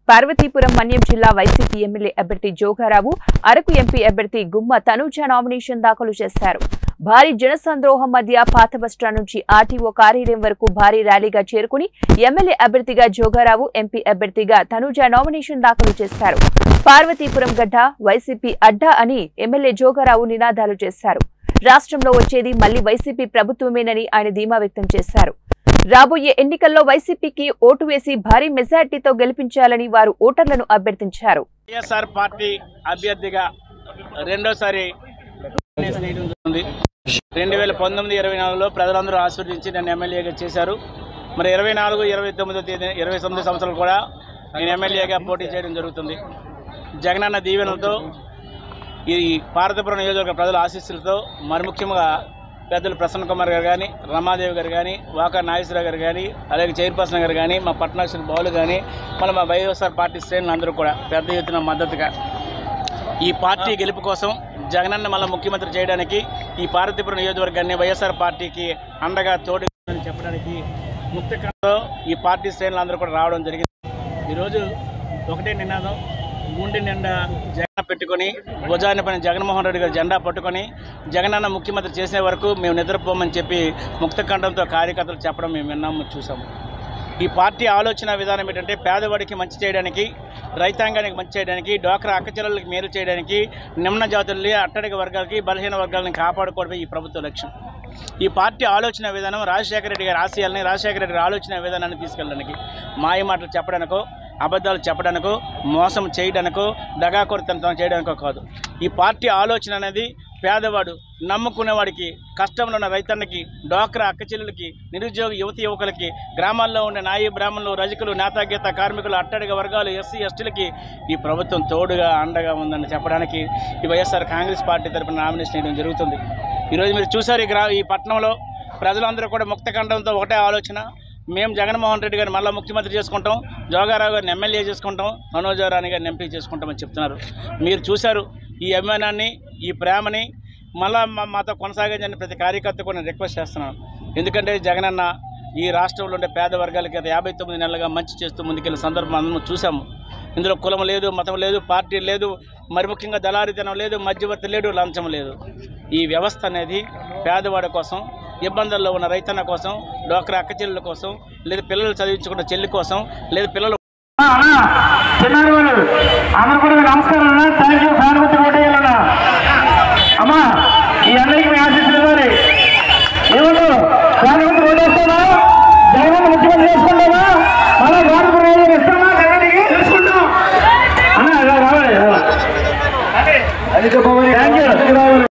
పార్వతీపురం మన్యం జిల్లా YCP MLA అభ్యర్థి Joga Rao Araku MP అభ్యర్థి గుమ్మ తనూజ నామినేషన్ దాఖలు చేశారు భారీ జనసంద్రోహం మధ్య పాత బస్టాండ్ నుంచి ఆర్టీఓ కార్యాలయం వరకు భారీ ర్యాలీగా చేరుకుని ఎమ్మెల్యే అభ్యర్థిగా జోగారావు ఎంపీ అభ్యర్థిగా తనూజ నామినేషన్ దాఖలు చేశారు పార్వతీపురం గడ్డ వైసీపీ అడ్డా అని ఎమ్మెల్యే జోగారావు నినాదాలు చేశారు రాష్ట్రంలో వచ్చేది మళ్లీ వైసీపీ ప్రభుత్వమేనని ఆయన ధీమా వ్యక్తం చేశారు రాబోయే ఎన్నికల్లో వైసీపీకి ఓటు వేసి భారీ మెజార్టీతో గెలిపించాలని వారు ఓటర్లను అభ్యర్థించారు వైఎస్ఆర్ పార్టీ అభ్యర్థిగా రెండోసారి ఉంది రెండు వేల పంతొమ్మిది ఇరవై నాలుగులో ప్రజలందరూ ఆశీర్వదించి నన్ను ఎమ్మెల్యేగా చేశారు మరి ఇరవై నాలుగు ఇరవై తొమ్మిదో తేదీ ఇరవై తొమ్మిది సంవత్సరాలు కూడా నేను ఎమ్మెల్యేగా పోటీ చేయడం జరుగుతుంది జగనన్న దీవెనలతో ఈ పార్వతీపురం నియోజకవర్గ ప్రజల ఆశీస్సులతో మరి ముఖ్యంగా పెద్దలు ప్రసన్న కుమార్ గారు కానీ రమాదేవి గారు కానీ వాకా నాగేశ్వరరావు గారు కానీ అలాగే చైర్పర్సన్ గారు కానీ మా పట్నాక్షరి బాలు కానీ మళ్ళీ మా వైఎస్ఆర్ పార్టీ శ్రేణులు అందరూ కూడా పెద్ద ఎత్తున మద్దతుగా ఈ పార్టీ గెలుపు కోసం జగనన్న మళ్ళీ ముఖ్యమంత్రి చేయడానికి ఈ పార్వతీపురం నియోజకవర్గాన్ని వైఎస్ఆర్ పార్టీకి అండగా తోడు అని చెప్పడానికి ముక్తకంలో ఈ పార్టీ శ్రేణులు అందరూ కూడా రావడం జరిగింది ఈరోజు ఒకటే నినాదం గుండె నిండా జెండా పెట్టుకొని భుజాన్ని పైన జగన్మోహన్ రెడ్డి గారు జెండా పట్టుకొని జగనన్న ముఖ్యమంత్రి చేసే వరకు మేము నిద్రపోమని చెప్పి ముక్తకంఠంతో కార్యకర్తలు చెప్పడం మేము విన్నాము చూసాము ఈ పార్టీ ఆలోచన విధానం ఏంటంటే పేదవాడికి మంచి చేయడానికి రైతాంగానికి మంచి చేయడానికి డ్వాక్రా అక్కచెల్లెళ్ళకి మేలు చేయడానికి నిమ్న జాతుల్ని అట్టడిక వర్గాలకి బలహీన వర్గాలను కాపాడుకోవడమే ఈ ప్రభుత్వ లక్ష్యం ఈ పార్టీ ఆలోచన విధానం రాజశేఖర రెడ్డి గారి ఆశయాల్ని రాజశేఖర రెడ్డి గారి ఆలోచన విధానాన్ని తీసుకెళ్ళడానికి మాయ మాటలు చెప్పడానికో అబద్ధాలు చెప్పడానికో మోసం చేయడానికో దగాకొరతనం చేయడానికో కాదు ఈ పార్టీ ఆలోచన అనేది పేదవాడు నమ్ముకునేవాడికి కష్టంలో ఉన్న రైతన్నకి డ్వాక్రా అక్కచెల్లెలకి నిరుద్యోగ యువతి యువకులకి గ్రామాల్లో ఉండే నాయి బ్రాహ్మణులు రజకులు నేతాగీత కార్మికులు అట్టడిగ వర్గాలు ఎస్సీ ఎస్టీలకి ఈ ప్రభుత్వం తోడుగా అండగా ఉందని చెప్పడానికి ఈ వైఎస్ఆర్ కాంగ్రెస్ పార్టీ తరపున నామినేషన్ వేయడం జరుగుతుంది ఈరోజు మీరు చూసారు ఈ గ్రా ఈ పట్టణంలో ప్రజలందరూ కూడా ముక్తకంఠంతో ఒకటే ఆలోచన మేము జగన్మోహన్ రెడ్డి గారిని మళ్ళీ ముఖ్యమంత్రి చేసుకుంటాం జోగారావు గారిని ఎమ్మెల్యే చేసుకుంటాం మనోజరాణి గారిని ఎంపీ చేసుకుంటామని చెప్తున్నారు మీరు చూశారు ఈ అభిమానాన్ని ఈ ప్రేమని మళ్ళా మా మాతో కొనసాగించని ప్రతి కార్యకర్త కూడా నేను రిక్వెస్ట్ చేస్తున్నాను ఎందుకంటే జగనన్న ఈ రాష్ట్రంలో ఉండే పేద వర్గాలకి గత యాభై తొమ్మిది నెలలుగా మంచి చేస్తూ ముందుకెళ్ళిన సందర్భం అందరం చూసాము ఇందులో కులం లేదు మతం లేదు పార్టీ లేదు మరి ముఖ్యంగా దళారితనం లేదు మధ్యవర్తి లేడు లంచం లేదు ఈ వ్యవస్థ అనేది పేదవాడి కోసం ఇబ్బందుల్లో ఉన్న రైతన్న కోసం డోక్రా అక్క చెల్లెల కోసం లేదా పిల్లలు చదివించుకున్న చెల్లి కోసం లేదా పిల్లలు చిన్నారు వాళ్ళు అందరూ కూడా నమస్కారం అన్న థ్యాంక్ యూ ఫ్యాన్ గుర్తు కొట్టేయాలన్నా అమ్మా ఈ అందరికి మీ ఆశీస్సులు ఇవ్వాలి ఏమన్నా ఫ్యాన్ గుర్తు కొట్టేస్తానా జగన్ ముఖ్యమంత్రి చేసుకుంటామా మళ్ళా గవర్నమెంట్ రోజు ఇస్తామా జగన్కి చేసుకుంటాం అన్న ఇలా రావాలి థ్యాంక్ యూ